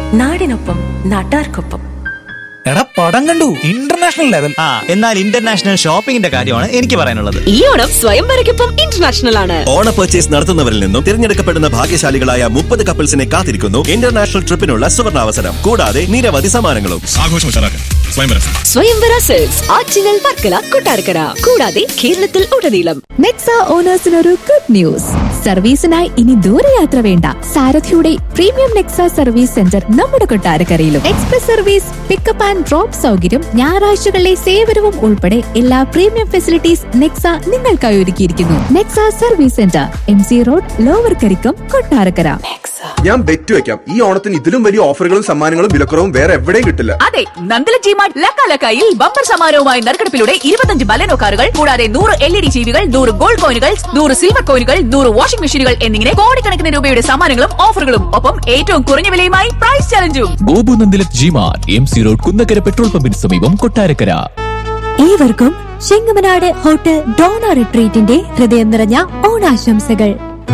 നാടിനൊപ്പം നാട്ടാർക്കൊപ്പം എടാ പടം കണ്ടു ഇന്റർനാഷണൽ ലെവൽ ആ എന്നാൽ ഇന്റർനാഷണൽ ഷോപ്പിംഗിന്റെ കാര്യമാണ് എനിക്ക് പറയാനുള്ളത് ഈ ഓണം സ്വയംവരയ്ക്കൊപ്പം ഇന്റർനാഷണൽ ആണ് ഓണ പർച്ചേസ് നടത്തുന്നവരിൽ നിന്നും തിരഞ്ഞെടുക്കപ്പെടുന്ന ഭാഗ്യശാലികളായ മുപ്പത് കപ്പിൾസിനെ കാത്തിരിക്കുന്നു ഇന്റർനാഷണൽ ട്രിപ്പിനുള്ള സുവർണാവസരം കൂടാതെ നിരവധി സമ്മാനങ്ങളും ആഘോഷം ഉഷാറാക്കാൻ സ്വയംവരം സ്വയംവര സെൽസ് ആറ്റിങ്ങൽ വർക്കല കൊട്ടാരക്കര കൂടാതെ കേരളത്തിൽ ഉടനീളം നെക്സ ഓണേഴ്സിനൊരു ഗുഡ് ന്യൂസ് സർവീസിനായി ഇനി ദൂരയാത്ര വേണ്ട സാരഥിയുടെ പ്രീമിയം നെക്സ സർവീസ് സെന്റർ നമ്മുടെ കൊട്ടാരക്കരയിലും express service pickup and drop സൗകര്യം ഞായറാഴ്ചകളിലെ സേവനവും ഉൾപ്പെടെ എല്ലാ പ്രീമിയം ഫെസിലിറ്റീസ് നെക്സ നിങ്ങൾക്കായി ഒരുക്കിയിരിക്കുന്നു Nexa service centre M C road lower Karikkam Kottarakkara ഞാൻ ബെറ്റ് വെക്കാം ഈ ഓണത്തിന് ഇതിലും വലിയ ഓഫറുകളും സമ്മാനങ്ങളും വിലക്കുറവും വേറെ എവിടെയും കിട്ടില്ല അതെ നന്ദല ജിമാർട്ട് ലക്കാലക്കായിൽ ബമ്പർ സമാരവുമായി നറുക്കെടുപ്പിലൂടെ ഇരുപത്തഞ്ച് ബലനോ കാറുകൾ കൂടാതെ നൂറ് എൽ ഇ ഡി ജീവികൾ നൂറ് ഗോൾഡ് കോയിനുകൾ നൂറ് സിൽവർ കോയിനുകൾ നൂറ് വാഷിംഗ് മെഷീനുകൾ എന്നിങ്ങനെ കോടിക്കണക്കിന് രൂപയുടെ സമ്മാനങ്ങളും ഓഫറുകളും ഒപ്പം ഏറ്റവും കുറഞ്ഞ വിലയുമായി പ്രൈസ് ചലഞ്ചും Gopu Nandilath G Mart M C road Kunnakkara petrol പമ്പിന് സമീപം കൊട്ടാരക്കര ഏവർക്കും ചെങ്ങമനാട് ഹോട്ടൽ ഡോണ റിട്രീറ്റിന്റെ ഹൃദയം നിറഞ്ഞ ഓണാശംസകൾ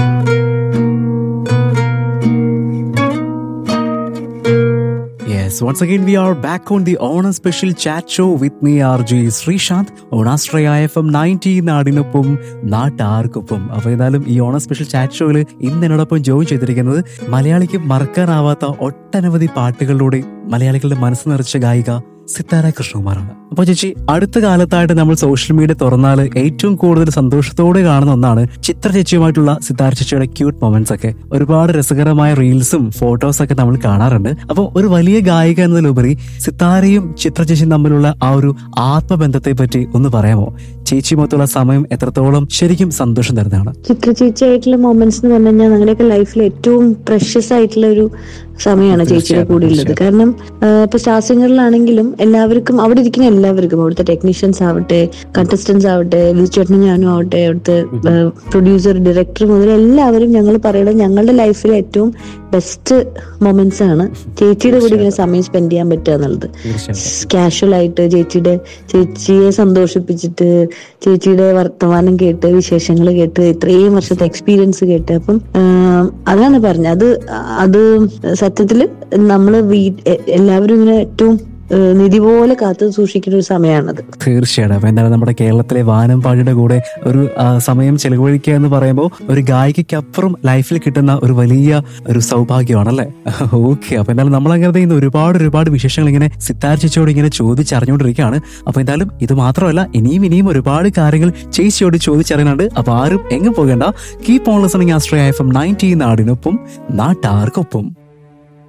Yes, once again we are back on the Honor Special Chat Show with me RJ Sreesanth ഓണാസ്ട്രയ എഫ് എം നയൻറ്റി നാടിനൊപ്പം നാട്ടാർക്കൊപ്പം അപ്പൊ ഏതായാലും ഈ ഓണ സ്പെഷ്യൽ ചാറ്റ് ഷോയിൽ ഇന്ന് എന്നോടൊപ്പം ജോയിൻ ചെയ്തിരിക്കുന്നത് മലയാളിക്ക് മറക്കാനാവാത്ത ഒട്ടനവധി പാട്ടുകളിലൂടെ മലയാളികളുടെ മനസ്സ് നിറച്ച ഗായിക സിത്താര കൃഷ്ണകുമാറാണ് അപ്പൊ ചേച്ചി അടുത്ത കാലത്തായിട്ട് നമ്മൾ സോഷ്യൽ മീഡിയ തുറന്നാൽ ഏറ്റവും കൂടുതൽ സന്തോഷത്തോടെ കാണുന്ന ഒന്നാണ് ചിത്ര ചേച്ചിയുമായിട്ടുള്ള സിത്താര ചേച്ചിയുടെ ക്യൂട്ട് മൊമെന്റ്സ് ഒക്കെ ഒരുപാട് രസകരമായ റീൽസും ഫോട്ടോസ് ഒക്കെ നമ്മൾ കാണാറുണ്ട് അപ്പൊ ഒരു വലിയ ഗായിക എന്നതിലുപരി സിത്താരയും ചിത്ര ചേച്ചിയും തമ്മിലുള്ള ആ ഒരു ആത്മബന്ധത്തെ പറ്റി ഒന്ന് പറയാമോ ചേച്ചിയുമൊത്തുള്ള സമയം എത്രത്തോളം ശരിക്കും സന്തോഷം തരുന്നതാണ് ചിത്ര ചേച്ചിയായിട്ടുള്ള മൊമെന്റ്സ് എന്ന് പറഞ്ഞു കഴിഞ്ഞാൽ ഞങ്ങളുടെയൊക്കെ ലൈഫിൽ ഏറ്റവും പ്രഷ്യസ് ആയിട്ടുള്ള ഒരു സമയമാണ് ചേച്ചിയുടെ കൂടെ ഉള്ളത് കാരണം ആ, ഇപ്പൊ സ്റ്റാർ സിംഗറിലാണെങ്കിലും എല്ലാവർക്കും അവിടെ ഇരിക്കുന്ന എല്ലാവർക്കും അവിടുത്തെ ടെക്നീഷ്യൻസ് ആവട്ടെ കണ്ടസ്റ്റൻസ് ആവട്ടെ ചേട്ടനും ഞാനും ആവട്ടെ അവിടുത്തെ പ്രൊഡ്യൂസർ ഡയറക്ടർ മുതൽ എല്ലാവരും ഞങ്ങൾ പറയുന്നത് ഞങ്ങളുടെ ലൈഫിലെ ഏറ്റവും ബെസ്റ്റ് മൊമെന്റ്സ് ആണ് ചേച്ചിയുടെ കൂടെ ഇങ്ങനെ സമയം സ്പെൻഡ് ചെയ്യാൻ പറ്റുക എന്നുള്ളത് കാഷ്വൽ ആയിട്ട് ചേച്ചിയുടെ ചേച്ചിയെ സന്തോഷിപ്പിച്ചിട്ട് ചേച്ചിയുടെ വർത്തമാനം കേട്ട് വിശേഷങ്ങൾ കേട്ട് ഇത്രയും വർഷത്തെ എക്സ്പീരിയൻസ് കേട്ട് അപ്പം ആം, അതാണ് പറഞ്ഞത് അത് അത് സത്യത്തില് നമ്മള് വീ എ- എല്ലാവരും ഇങ്ങനെ ഏറ്റവും ഏഹ്, നിധി പോലെ കാത്തു സൂക്ഷിക്കുന്ന ഒരു സമയമാണത് തീർച്ചയായിട്ടും അപ്പൊ എന്താണ് നമ്മുടെ കേരളത്തിലെ വാനമ്പാടിയുടെ കൂടെ ഒരു ആ, സമയം ചെലവഴിക്കുക എന്ന് പറയുമ്പോൾ ഒരു ഗായികയ്ക്കപ്പുറം ലൈഫിൽ കിട്ടുന്ന ഒരു വലിയ ഒരു സൗഭാഗ്യമാണല്ലേ ഓക്കെ അപ്പൊ എന്തായാലും നമ്മൾ അങ്ങനെ ഇന്ന് ഒരുപാട് ഒരുപാട് വിശേഷങ്ങൾ ഇങ്ങനെ സിത്താർ ചേച്ചിയോട് ഇങ്ങനെ ചോദിച്ചറിഞ്ഞുകൊണ്ടിരിക്കുകയാണ് അപ്പൊ എന്തായാലും ഇത് മാത്രമല്ല ഇനിയും ഇനിയും ഒരുപാട് കാര്യങ്ങൾ ചേച്ചിയോട് ചോദിച്ചറിയാനുണ്ട് അപ്പൊ ആരും എങ്ങും പോകേണ്ട കീപ് ഓൺ ലിസണിങ് ആസ്ട്രയ എഫ് എം നയൻറ്റീൻ നാടിനൊപ്പം നാട്ടാർക്കൊപ്പം